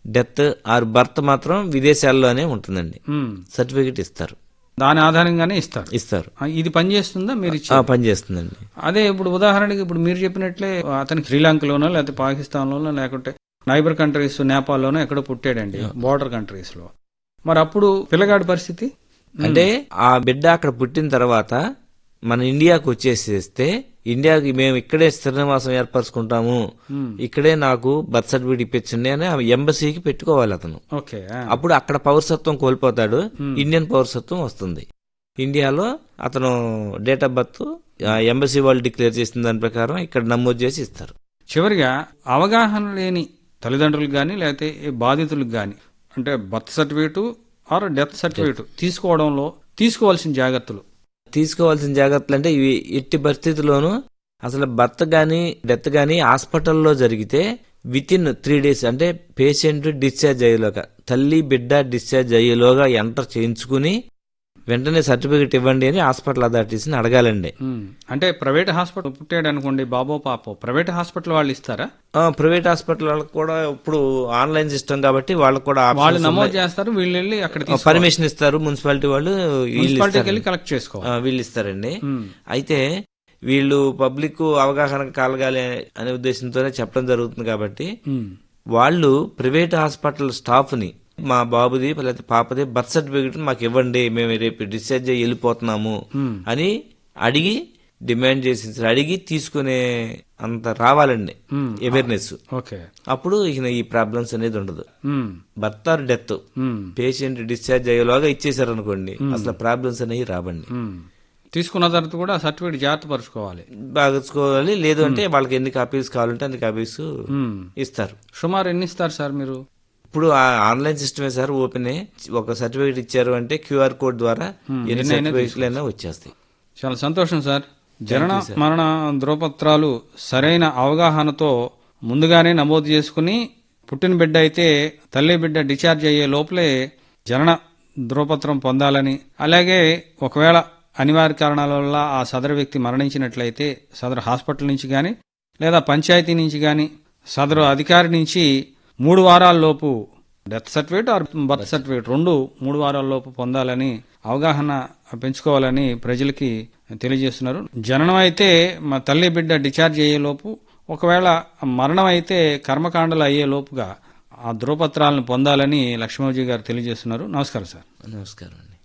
Death are birth మాత్రం విదేశాల్లోనే ఉంటుందండి ఉమ్. సర్టిఫికెట్ ఇస్తారు దాని ఆధారంగానే ఇస్తారు ఇస్తారు ఆ, ఇది పనిచేస్తుందా మీరు ఇచ్చే ఆ పని చేస్తుందండి అదే ఇప్పుడు ఉదాహరణకి ఇప్పుడు మీరు చెప్పినట్లే అతనికి శ్రీలంకలోనో లేకపోతే పాకిస్తాన్లోనో లేకుంటే నైబర్ కంట్రీస్ నేపాల్లోనో ఎక్కడో పుట్టాడండి బోర్డర్ కంట్రీస్ లో మరి అప్పుడు పిల్లగాడి పరిస్థితి అంటే ఆ బిడ్డ అక్కడ పుట్టిన తర్వాత మన ఇండియాకు వచ్చేసేస్తే ఇండియాకి మేము ఇక్కడే స్థిర నివాసం ఏర్పరచుకుంటాము ఇక్కడే నాకు బర్త్ సర్టిఫికేట్ ఇప్పించండి అని ఆ ఎంబసీకి పెట్టుకోవాలి అతను ఓకే ఆ. అప్పుడు అక్కడ పౌరసత్వం కోల్పోతాడు ఇండియన్ పౌరసత్వం వస్తుంది ఇండియాలో అతను డేట్ ఆఫ్ బర్త్ ఎంబసీ వాళ్ళు డిక్లేర్ చేసిన దాని ప్రకారం ఇక్కడ నమోదు చేసి ఇస్తారు చివరిగా అవగాహన లేని తల్లిదండ్రులకు కానీ లేకపోతే ఈ బాధితులకు కానీ అంటే birth certificate or death certificate తీసుకోవడంలో తీసుకోవాల్సిన జాగ్రత్తలు తీసుకోవాల్సిన జాగ్రత్తలు అంటే ఇవి ఎట్టి పరిస్థితుల్లోనూ అసలు బర్త్ గాని డెత్ గాని హాస్పిటల్లో జరిగితే విత్ ఇన్ త్రీ డేస్ అంటే పేషెంట్ డిశ్చార్జ్ అయ్యేలోగా తల్లి బిడ్డ డిశ్చార్జ్ అయ్యేలోగా ఎంటర్ చేయించుకుని వెంటనే సర్టిఫికెట్ ఇవ్వండి అని హాస్పిటల్ అథారిటీస్ని అడగాలండి ఉమ్. అంటే ప్రైవేట్ హాస్పిటల్ పుట్టాడు అనుకోండి బాబో పాపో ప్రైవేట్ హాస్పిటల్ వాళ్ళు ఇస్తారా ఆ, ప్రైవేట్ హాస్పిటల్ వాళ్ళకి కూడా ఇప్పుడు ఆన్లైన్ సిస్టమ్ కాబట్టి వాళ్ళకి కూడా వాళ్ళు నమోదు చేస్తారు వీళ్ళు వెళ్ళి అక్కడ తీసుకో- పర్మిషన్ ఇస్తారు మున్సిపాలిటీ వాళ్ళు వీళ్ళు మున్సిపాలిటీకి ఇస్తారు. వెళ్ళి కలెక్ట్ చేసుకోవాలి ఆ, వీళ్ళు ఇస్తారండి ఉమ్. అయితే వీళ్ళు పబ్లిక్ అవగాహన కలగాలి అనే ఉద్దేశంతోనే చెప్పడం జరుగుతుంది కాబట్టి ఉమ్. వాళ్ళు ప్రైవేట్ హాస్పిటల్ స్టాఫ్ ని మా బాబుది లేకపోతే పాపది బర్త్ సర్టిఫికేట్ మాకు ఇవ్వండి మేము రేపు డిశ్చార్జ్ అయ్యి వెళ్ళిపోతున్నాము ఉమ్. అని అడిగి డిమాండ్ చేసి అడిగి తీసుకునే అంత రావాలండి ఉమ్. అవేర్నెస్ ఓకే అప్పుడు ఇక ఈ ప్రాబ్లమ్స్ అనేది ఉండదు um. Birth or death um. Patient discharge అయ్యేలాగా ఇచ్చేసారు అనుకోండి అసలు ప్రాబ్లమ్స్ అనేవి రావండి ఉమ్. తీసుకున్న తర్వాత కూడా సర్టిఫికేట్ జాగ్రత్త పరుచుకోవాలి బాగుకోవాలి లేదు అంటే వాళ్ళకి ఎన్ని కాపీస్ కావాలంటే అన్ని కాపీస్ ఉమ్. ఇస్తారు సుమారు ఎన్ని ఇస్తారు సార్ మీరు ఇప్పుడు ఆ ఆన్లైన్ సిస్టమే సార్ ఓపెన్ ఒక సర్టిఫికేట్ ఇచ్చారు అంటే క్యూఆర్ కోడ్ ద్వారా ఎన్ని సర్టిఫికేట్లు అయినా వచ్చేస్తాయి చాలా సంతోషం సార్ జనన మరణ ధ్రువపత్రాలు సరైన అవగాహనతో ముందుగానే నమోదు చేసుకుని పుట్టిన బిడ్డ అయితే తల్లి బిడ్డ డిశ్చార్జ్ అయ్యే లోపలే జనన ధ్రువపత్రం పొందాలని అలాగే ఒకవేళ అనివార్య కారణాల వల్ల ఆ సదరు వ్యక్తి మరణించినట్లయితే సదరు హాస్పిటల్ నుంచి కానీ లేదా పంచాయతీ నుంచి కానీ సదరు అధికారి నుంచి మూడు వారాల లోపు death certificate or birth certificate రెండు మూడు వారాల లోపు పొందాలని అవగాహన పెంచుకోవాలని ప్రజలకి తెలియజేస్తున్నారు జననం అయితే మా తల్లి బిడ్డ డిశ్చార్జ్ అయ్యే లోపు ఒకవేళ మరణం అయితే కర్మకాండలు అయ్యే లోపుగా ఆ ధ్రువపత్రాలను పొందాలని లక్ష్మణజీ గారు తెలియజేస్తున్నారు నమస్కారం సార్ నమస్కారం అండి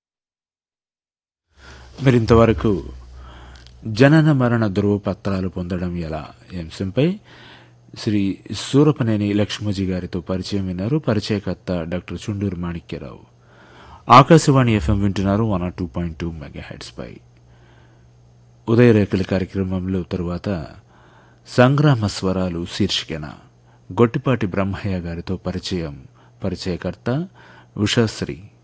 మరి ఇంతవరకు జనన మరణ ధృవపత్రాలు పొందడం ఎలా ఈ అంశంపై శ్రీ సూరపనేని లక్ష్మోజీ గారితో పరిచయం విన్నారు పరిచయకర్త డాక్టర్ చుండూరు మాణిక్యరావు ఆకాశవాణి ఎఫ్ఎం వింటున్నారు one R two point two megahertz పై ఉదయరేఖల కార్యక్రమంలో తరువాత సంగ్రామ స్వరాలు శీర్షికన గొట్టిపాటి బ్రహ్మయ్య గారితో పరిచయం పరిచయకర్త ఉషాశ్రీ